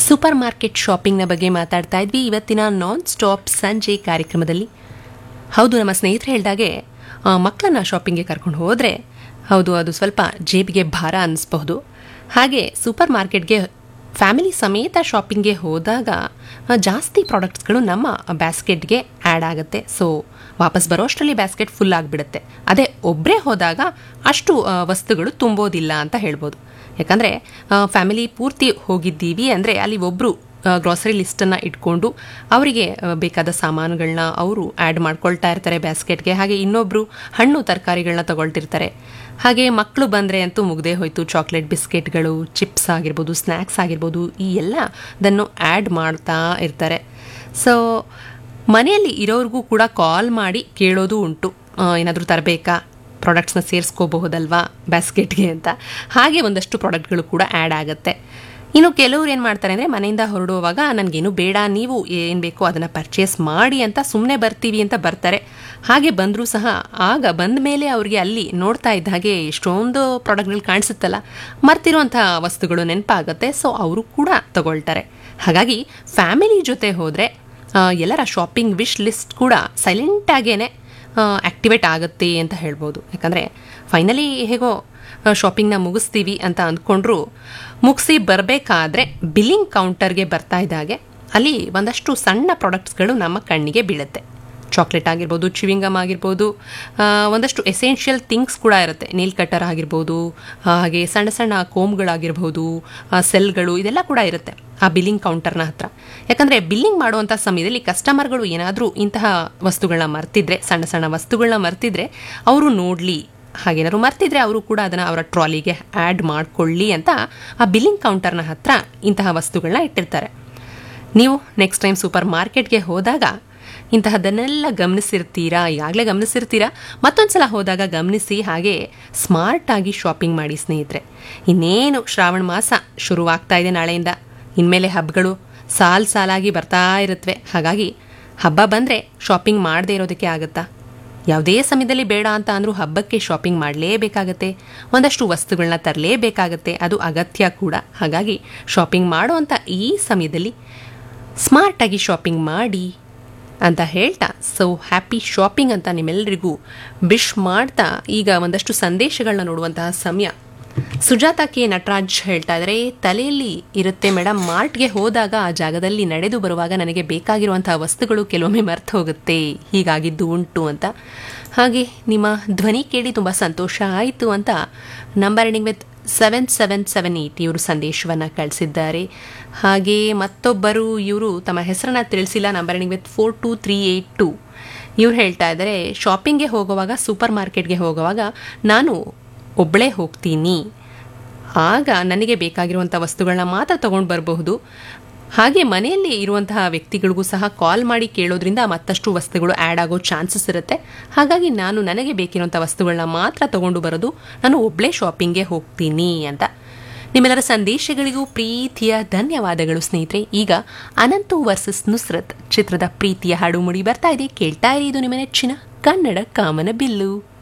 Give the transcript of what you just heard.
super market ಶಾಪಿಂಗ್ನ ಬಗ್ಗೆ ಮಾತಾಡ್ತಾ ಇದ್ವಿ ಇವತ್ತಿನ ನಾನ್ ಸ್ಟಾಪ್ ಸಂಜೆ ಕಾರ್ಯಕ್ರಮದಲ್ಲಿ ಹೌದು ನಮ್ಮ ಸ್ನೇಹಿತರು ಹೇಳಿದಾಗೆ ಮಕ್ಕಳನ್ನ ಶಾಪಿಂಗ್ಗೆ ಕರ್ಕೊಂಡು ಹೋದರೆ ಹೌದು ಅದು ಸ್ವಲ್ಪ ಜೇಬಿಗೆ ಭಾರ ಅನ್ನಿಸ್ಬಹುದು ಹಾಗೆ ಸೂಪರ್ ಮಾರ್ಕೆಟ್ಗೆ ಫ್ಯಾಮಿಲಿ ಸಮೇತ ಶಾಪಿಂಗ್ಗೆ ಹೋದಾಗ ಆ, ಜಾಸ್ತಿ ಪ್ರಾಡಕ್ಟ್ಸ್ಗಳು ನಮ್ಮ ಬ್ಯಾಸ್ಕೆಟ್ಗೆ ಆ್ಯಡ್ ಆಗುತ್ತೆ ಸೊ ವಾಪಸ್ ಬರೋ ಅಷ್ಟರಲ್ಲಿ ಬ್ಯಾಸ್ಕೆಟ್ ಫುಲ್ ಆಗಿಬಿಡುತ್ತೆ ಅದೇ ಒಬ್ಬರೇ ಹೋದಾಗ ಅಷ್ಟು ಆ, ವಸ್ತುಗಳು ತುಂಬೋದಿಲ್ಲ ಅಂತ ಹೇಳ್ಬೋದು ಯಾಕಂದರೆ ಫ್ಯಾಮಿಲಿ ಪೂರ್ತಿ ಹೋಗಿದ್ದೀವಿ ಅಂದರೆ ಅಲ್ಲಿ ಒಬ್ಬರು ಗ್ರಾಸರಿ ಲಿಸ್ಟನ್ನು ಇಟ್ಕೊಂಡು ಅವರಿಗೆ ಆ, ಬೇಕಾದ ಸಾಮಾನುಗಳನ್ನ ಅವರು ಆ್ಯಡ್ ಮಾಡ್ಕೊಳ್ತಾ ಇರ್ತಾರೆ ಬ್ಯಾಸ್ಕೆಟ್ಗೆ ಹಾಗೆ ಇನ್ನೊಬ್ಬರು ಹಣ್ಣು ತರಕಾರಿಗಳನ್ನ ತಗೊಳ್ತಿರ್ತಾರೆ ಹಾಗೆ ಮಕ್ಕಳು ಬಂದರೆ ಅಂತೂ ಮುಗ್ದೇ ಹೋಯ್ತು ಚಾಕ್ಲೇಟ್ ಬಿಸ್ಕೆಟ್ಗಳು ಚಿಪ್ಸ್ ಆಗಿರ್ಬೋದು ಸ್ನ್ಯಾಕ್ಸ್ ಆಗಿರ್ಬೋದು ಈ ಎಲ್ಲ ಅದನ್ನು ಆ್ಯಡ್ ಮಾಡ್ತಾ ಇರ್ತಾರೆ ಸೊ ಮನೆಯಲ್ಲಿ ಇರೋರಿಗೂ ಕೂಡ ಕಾಲ್ ಮಾಡಿ ಕೇಳೋದು ಉಂಟು ಏನಾದರೂ ತರಬೇಕಾ ಪ್ರಾಡಕ್ಟ್ಸ್ನ ಸೇರಿಸ್ಕೋಬಹುದಲ್ವಾ ಬ್ಯಾಸ್ಕೆಟ್ಗೆ ಅಂತ ಹಾಗೆ ಒಂದಷ್ಟು ಪ್ರಾಡಕ್ಟ್ಗಳು ಕೂಡ ಆ್ಯಡ್ ಆಗುತ್ತೆ ಇನ್ನು ಕೆಲವ್ರು ಏನು ಮಾಡ್ತಾರೆ ಅಂದರೆ ಮನೆಯಿಂದ ಹೊರಡುವಾಗ ನನಗೇನು ಬೇಡ ನೀವು ಏನು ಬೇಕೋ ಅದನ್ನು ಪರ್ಚೇಸ್ ಮಾಡಿ ಅಂತ ಸುಮ್ಮನೆ ಬರ್ತೀವಿ ಅಂತ ಬರ್ತಾರೆ ಹಾಗೆ ಬಂದರೂ ಸಹ ಆಗ ಬಂದ ಮೇಲೆ ಅವರಿಗೆ ಅಲ್ಲಿ ನೋಡ್ತಾ ಇದ್ದ ಹಾಗೆ ಎಷ್ಟೊಂದು ಪ್ರಾಡಕ್ಟ್ಗಳು ಕಾಣಿಸುತ್ತಲ್ಲ ಮರ್ತಿರುವಂಥ ವಸ್ತುಗಳು ನೆನಪಾಗುತ್ತೆ ಸೊ ಅವರು ಕೂಡ ತಗೊಳ್ತಾರೆ ಹಾಗಾಗಿ ಫ್ಯಾಮಿಲಿ ಜೊತೆ ಹೋದರೆ ಎಲ್ಲರ ಶಾಪಿಂಗ್ ವಿಶ್ ಲಿಸ್ಟ್ ಕೂಡ ಸೈಲೆಂಟಾಗೇನೆ ಆ್ಯಕ್ಟಿವೇಟ್ ಆಗುತ್ತೆ ಅಂತ ಹೇಳ್ಬೋದು ಯಾಕಂದರೆ ಫೈನಲಿ ಹೇಗೋ ಶಾಪಿಂಗ್ನ ಮುಗಿಸ್ತೀವಿ ಅಂತ ಅಂದ್ಕೊಂಡ್ರು ಮುಗಿಸಿ ಬರಬೇಕಾದ್ರೆ ಬಿಲ್ಲಿಂಗ್ ಕೌಂಟರ್ಗೆ ಬರ್ತಾ ಇದ್ದಾಗೆ ಅಲ್ಲಿ ಒಂದಷ್ಟು ಸಣ್ಣ ಪ್ರಾಡಕ್ಟ್ಸ್ಗಳು ನಮ್ಮ ಕಣ್ಣಿಗೆ ಬೀಳುತ್ತೆ ಚಾಕ್ಲೇಟ್ ಆಗಿರ್ಬೋದು ಚಿವಿಂಗಮ್ ಆಗಿರ್ಬೋದು ಆ, ಒಂದಷ್ಟು ಎಸೆನ್ಷಿಯಲ್ ಥಿಂಗ್ಸ್ ಕೂಡ ಇರುತ್ತೆ ನೀಲ್ ಕಟ್ಟರ್ ಆಗಿರ್ಬೋದು ಹಾಗೆ ಸಣ್ಣ ಸಣ್ಣ ಕೋಮ್ಗಳಾಗಿರ್ಬೋದು ಆ, ಸೆಲ್ಗಳು ಇದೆಲ್ಲ ಕೂಡ ಇರುತ್ತೆ ಆ ಬಿಲ್ಲಿಂಗ್ ಕೌಂಟರ್ನ ಹತ್ರ ಯಾಕಂದರೆ ಬಿಲ್ಲಿಂಗ್ ಮಾಡುವಂಥ ಸಮಯದಲ್ಲಿ ಕಸ್ಟಮರ್ಗಳು ಏನಾದರೂ ಇಂತಹ ವಸ್ತುಗಳನ್ನ ಮರ್ತಿದ್ರೆ ಸಣ್ಣ ಸಣ್ಣ ವಸ್ತುಗಳನ್ನ ಮರ್ತಿದ್ರೆ ಅವರು ನೋಡಲಿ ಹಾಗೇನಾದ್ರು ಮರ್ತಿದ್ರೆ ಅವರು ಕೂಡ ಅದನ್ನು ಅವರ ಟ್ರಾಲಿಗೆ ಆ್ಯಡ್ ಮಾಡಿಕೊಳ್ಳಿ ಅಂತ ಆ ಬಿಲ್ಲಿಂಗ್ ಕೌಂಟರ್ನ ಹತ್ರ ಇಂತಹ ವಸ್ತುಗಳನ್ನ ಇಟ್ಟಿರ್ತಾರೆ ನೀವು ನೆಕ್ಸ್ಟ್ ಟೈಮ್ ಸೂಪರ್ ಮಾರ್ಕೆಟ್ಗೆ ಹೋದಾಗ ಇಂತಹದ್ದನ್ನೆಲ್ಲ ಗಮನಿಸಿರ್ತೀರಾ ಈಗಾಗಲೇ ಗಮನಿಸಿರ್ತೀರಾ ಮತ್ತೊಂದು ಸಲ ಹೋದಾಗ ಗಮನಿಸಿ ಹಾಗೆ ಸ್ಮಾರ್ಟಾಗಿ ಶಾಪಿಂಗ್ ಮಾಡಿ ಸ್ನೇಹಿತರೆ ಇನ್ನೇನು ಶ್ರಾವಣ ಮಾಸ ಶುರುವಾಗ್ತಾ ಇದೆ ನಾಳೆಯಿಂದ ಇನ್ಮೇಲೆ ಹಬ್ಬಗಳು ಸಾಲ್ ಸಾಲಾಗಿ ಬರ್ತಾ ಇರುತ್ತವೆ ಹಾಗಾಗಿ ಹಬ್ಬ ಬಂದರೆ ಶಾಪಿಂಗ್ ಮಾಡದೇ ಇರೋದಕ್ಕೆ ಆಗುತ್ತಾ ಯಾವುದೇ ಸಮಯದಲ್ಲಿ ಬೇಡ ಅಂತ ಅಂದರೂ ಹಬ್ಬಕ್ಕೆ ಶಾಪಿಂಗ್ ಮಾಡಲೇಬೇಕಾಗತ್ತೆ ಒಂದಷ್ಟು ವಸ್ತುಗಳನ್ನ ತರಲೇಬೇಕಾಗತ್ತೆ ಅದು ಅಗತ್ಯ ಕೂಡ ಹಾಗಾಗಿ ಶಾಪಿಂಗ್ ಮಾಡುವಂಥ ಈ ಸಮಯದಲ್ಲಿ ಸ್ಮಾರ್ಟಾಗಿ ಶಾಪಿಂಗ್ ಮಾಡಿ ಅಂತ ಹೇಳ್ತಾ ಸೊ ಹ್ಯಾಪಿ ಶಾಪಿಂಗ್ ಅಂತ ನಿಮ್ಮೆಲ್ಲರಿಗೂ ವಿಶ್ ಮಾಡ್ತಾ ಈಗ ಒಂದಷ್ಟು ಸಂದೇಶಗಳನ್ನ ನೋಡುವಂತಹ ಸಮಯ ಸುಜಾತ ಕೆ ನಟರಾಜ್ ಹೇಳ್ತಾ ಇದ್ದಾರೆ ತಲೆಯಲ್ಲಿ ಇರುತ್ತೆ ಮೇಡಮ್ ಮಾರ್ಟ್ಗೆ ಹೋದಾಗ ಆ ಜಾಗದಲ್ಲಿ ನಡೆದು ಬರುವಾಗ ನನಗೆ ಬೇಕಾಗಿರುವಂತಹ ವಸ್ತುಗಳು ಕೆಲವೊಮ್ಮೆ ಮರ್ತು ಹೋಗುತ್ತೆ ಹೀಗಾಗಿದ್ದು ಉಂಟು ಅಂತ ಹಾಗೆ ನಿಮ್ಮ ಧ್ವನಿ ಕೇಳಿ ತುಂಬ ಸಂತೋಷ ಆಯಿತು ಅಂತ number ending with seven seven seven eight ಇವರು ಸಂದೇಶವನ್ನು ಕಳಿಸಿದ್ದಾರೆ ಹಾಗೆ ಮತ್ತೊಬ್ಬರು ಇವರು ತಮ್ಮ ಹೆಸರನ್ನ ತಿಳಿಸಿಲ್ಲ number ending with four two three eight two ಇವ್ರು ಹೇಳ್ತಾ ಇದ್ದಾರೆ ಶಾಪಿಂಗ್ಗೆ ಹೋಗುವಾಗ ಸೂಪರ್ ಮಾರ್ಕೆಟ್ಗೆ ಹೋಗುವಾಗ ನಾನು ಒಬ್ಬಳೇ ಹೋಗ್ತೀನಿ ಆಗ ನನಗೆ ಬೇಕಾಗಿರುವಂಥ ವಸ್ತುಗಳನ್ನ ಮಾತ್ರ ತಗೊಂಡು ಬರಬಹುದು ಹಾಗೆ ಮನೆಯಲ್ಲಿ ಇರುವಂತಹ ವ್ಯಕ್ತಿಗಳಿಗೂ ಸಹ ಕಾಲ್ ಮಾಡಿ ಕೇಳೋದ್ರಿಂದ ಮತ್ತಷ್ಟು ವಸ್ತುಗಳು ಆ್ಯಡ್ ಆಗೋ ಚಾನ್ಸಸ್ ಇರುತ್ತೆ ಹಾಗಾಗಿ ನಾನು ನನಗೆ ಬೇಕಿರುವಂಥ ವಸ್ತುಗಳನ್ನ ಮಾತ್ರ ತಗೊಂಡು ಬರೋದು ನಾನು ಒಬ್ಬಳೇ ಶಾಪಿಂಗ್ಗೆ ಹೋಗ್ತೀನಿ ಅಂತ ನಿಮ್ಮೆಲ್ಲರ ಸಂದೇಶಗಳಿಗೂ ಪ್ರೀತಿಯ ಧನ್ಯವಾದಗಳು ಸ್ನೇಹಿತರೆ ಈಗ ಅನಂತು ವರ್ಸಸ್ ನುಸ್ರತ್ ಚಿತ್ರದ ಪ್ರೀತಿಯ ಹಾಡು ಮುಡಿ ಬರ್ತಾ ಇದೆ ಕೇಳ್ತಾ ಇರಿ ಇದು ನಿಮ್ಮ ನೆಚ್ಚಿನ ಕನ್ನಡ ಕಾಮನ ಬಿಲ್ಲು